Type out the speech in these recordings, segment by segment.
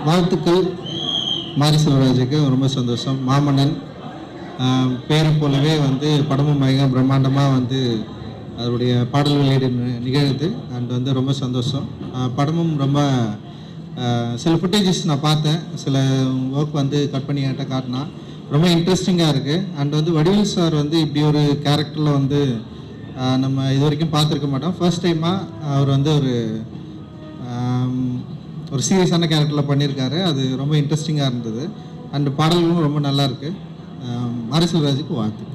வாழ்த்துக்கள் மாரி செல்வராஜுக்கு ரொம்ப சந்தோஷம் மாமன்னன் ஆஹ் பேரை போலவே வந்து படமும் மிக பிரம்மாண்டமாக வந்து அதனுடைய பாடல் வெளியீடு நி- நிகழுது அண்ட் வந்து ரொம்ப சந்தோஷம் ஆஹ் படமும் ரொம்ப ஆஹ் சில ஃபுட்டேஜஸ் நான் பார்த்தேன் சில ஒர்க் வந்து கட் பண்ணி என்கிட்ட காட்டினா ரொம்ப இன்ட்ரெஸ்டிங்காக இருக்குது அண்ட் வந்து வடிவேல் சார் வந்து இப்படி ஒரு கேரக்டரில் வந்து ஆஹ் நம்ம இது வரைக்கும் பார்த்துருக்க மாட்டோம் ஃபர்ஸ்ட் டைமாக அவர் வந்து ஒரு ஆம், ஒரு சீரியஸான கேரக்டரில் பண்ணியிருக்காரு அது ரொம்ப இன்ட்ரெஸ்டிங்காக இருந்தது அண்ட் பாடல்களும் ரொம்ப நல்லா இருக்கு ஆம், மாரி செல்வராஜுக்கு வாழ்த்துக்கள்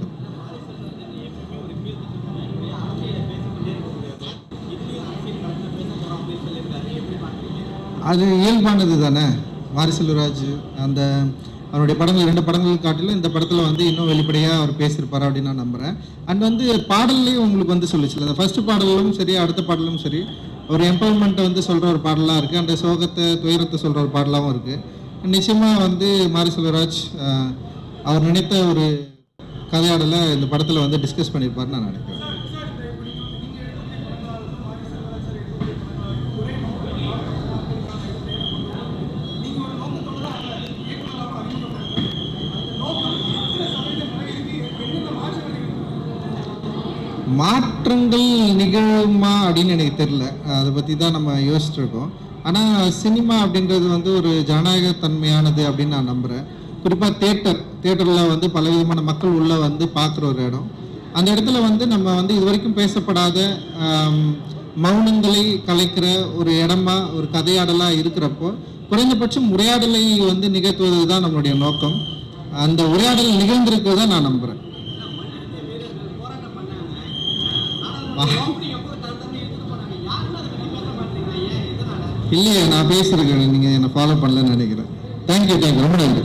அது இயல்பானது தானே மாரி செல்வராஜ் அந்த அவருடைய படங்கள் ரெண்டு படங்கள் காட்டிலும் இந்த படத்தில் வந்து இன்னும் வெளிப்படையாக அவர் பேசியிருப்பார் அப்படின்னு நான் நம்புகிறேன் அண்ட் வந்து பாடல்லையும் உங்களுக்கு வந்து சொல்லிச்சு அந்த ஃபர்ஸ்ட் பாடலும் சரி அடுத்த பாடலும் சரி ஒரு எம்பவர்மெண்ட்டை வந்து சொல்கிற ஒரு பாடலாக இருக்குது அந்த சோகத்தை துயரத்தை சொல்கிற ஒரு பாடலாகவும் இருக்குது நிச்சயமாக வந்து மாரி செல்வராஜ் ஆஹ், அவர் நினைத்த ஒரு கதையாடலை இந்த படத்தில் வந்து டிஸ்கஸ் பண்ணியிருப்பாருன்னு நான் நினைக்கிறேன் மாற்றங்கள் நிகழுமா அப்படின்னு எனக்கு தெரியல அதை பற்றி தான் நம்ம யோசிச்சுட்டு இருக்கோம் ஆனால் சினிமா அப்படின்றது வந்து ஒரு ஜனநாயக தன்மையானது அப்படின்னு நான் நம்புகிறேன் குறிப்பாக தேட்டர் தேட்டரில் வந்து பலவிதமான மக்கள் உள்ளே வந்து பார்க்குற ஒரு இடம் அந்த இடத்துல வந்து நம்ம வந்து இது வரைக்கும் பேசப்படாத ஆம், மௌனங்களை கலைக்கிற ஒரு இடமா ஒரு கதையாடலாக இருக்கிறப்போ குறைந்தபட்சம் உரையாடலை வந்து நிகழ்த்துவது தான் நம்மளுடைய நோக்கம் அந்த உரையாடல் நிகழ்ந்திருக்கு தான் நான் நம்புகிறேன் இல்லையே நான் பேசியிருக்கேன் நீங்கள் என்னை ஃபாலோ பண்ணலன்னு நினைக்கிறேன் தேங்க்யூ தேங்க்யூ ரொம்ப நன்றி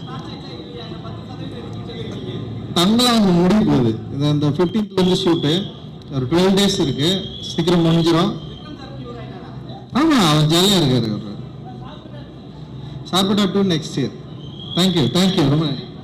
தங்களாக அவங்க முடிய போகுது இது அந்த ஃபிஃப்டீன்த்லேருந்து ஷூட்டு ஒரு டுவெல் டேஸ் இருக்கு சீக்கிரம் முடிஞ்சிடும் ஆமாம் அவர் ஜாலியாக இருக்காரு அவர் Sarpatta two next year thank you thank you ரொம்ப நன்றி